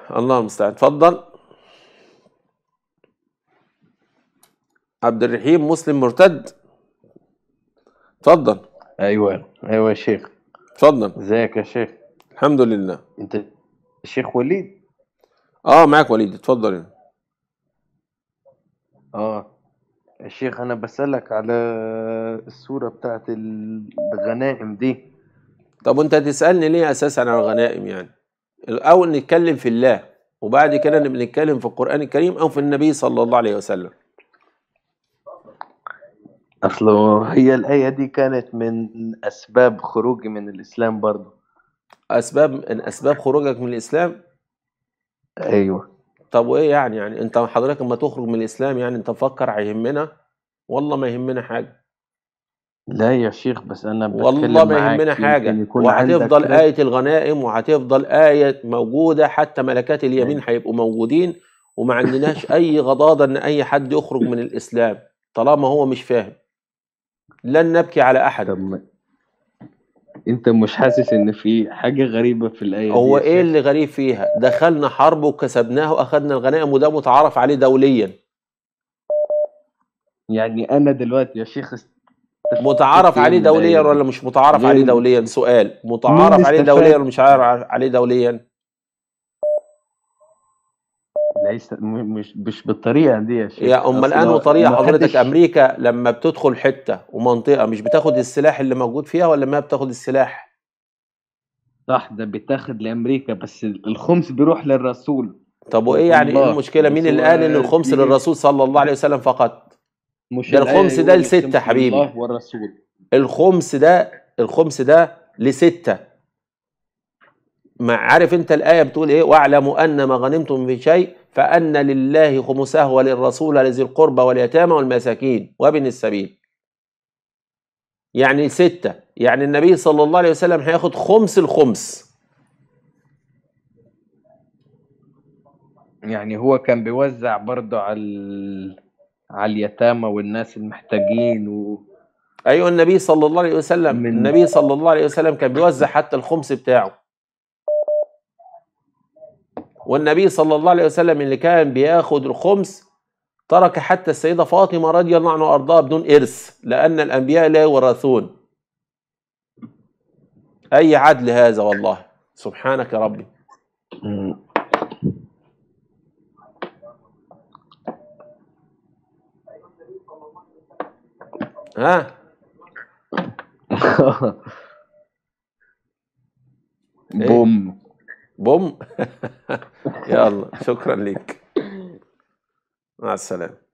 الله المستعان اتفضل عبد الرحيم مسلم مرتد اتفضل ايوه ايوه يا شيخ اتفضل ازيك يا شيخ الحمد لله انت الشيخ وليد اه معاك وليد اتفضل اه يا شيخ انا بسألك على الصورة بتاعت الغنائم دي طب وانت هتسألني ليه اساسا عن الغنائم يعني الاول نتكلم في الله وبعد كده نبقى نتكلم في القرآن الكريم او في النبي صلى الله عليه وسلم اصله هي الآية دي كانت من اسباب خروجي من الاسلام برضو اسباب من اسباب خروجك من الاسلام ايوه طب وايه يعني يعني انت حضرتك لما تخرج من الاسلام يعني انت مفكر هيهمنا والله ما يهمنا حاجه لا يا شيخ بس انا بتكلم والله ما معاك يهمنا يمكن حاجه يكون وهتفضل عندك آية الغنائم وهتفضل آية موجودة حتى ملكات اليمين هيبقوا موجودين وما عندناش أي غضاضة إن أي حد يخرج من الإسلام طالما هو مش فاهم لن نبكي على أحد طب ما- انت مش حاسس ان في حاجة غريبة في الآية دي هو يا إيه شيخ اللي غريب فيها دخلنا حرب وكسبناها وأخدنا الغنائم وده متعارف عليه دوليا يعني انا دلوقتي يا شيخ استفدت متعارف ايه عليه من الآية دوليا دي ولا مش متعارف ليه عليه دوليا سؤال مين متعارف عليه دوليا استفاد ولا مش عارف عليه دوليا ليس م- مش مش بالطريقة دي يا شيخ يا امال اصل انه طريقه ما حضرتك حدش امريكا لما بتدخل حته ومنطقه مش بتاخد السلاح اللي موجود فيها ولا ما بتاخد السلاح صح ده بيتاخد لامريكا بس الخمس بيروح للرسول طب وايه يعني ايه الله المشكله بس مين اللي هو قال ان الخمس دي للرسول صلى الله عليه وسلم فقط مش ده الآية الخمس ده يقول لستة الخمس حبيبي لله والرسول الخمس ده الخمس ده لستة ما عارف انت الآية بتقول ايه واعلموا ان ما غنمتم من شيء فأن لله خمسه وللرسول لذي القربى واليتامى والمساكين وابن السبيل يعني ستة يعني النبي صلى الله عليه وسلم هياخد خمس الخمس يعني هو كان بيوزع برضه على ال... على اليتامى والناس المحتاجين و... ايوه النبي صلى الله عليه وسلم من النبي صلى الله عليه وسلم كان بيوزع حتى الخمس بتاعه والنبي صلى الله عليه وسلم اللي كان بياخد الخمس ترك حتى السيدة فاطمة رضي الله عنها وأرضاها بدون إرث لأن الأنبياء لا يورثون أي عدل هذا والله سبحانك يا ربي مم. ها إيه بوم بوم يلا شكرا لك مع السلامة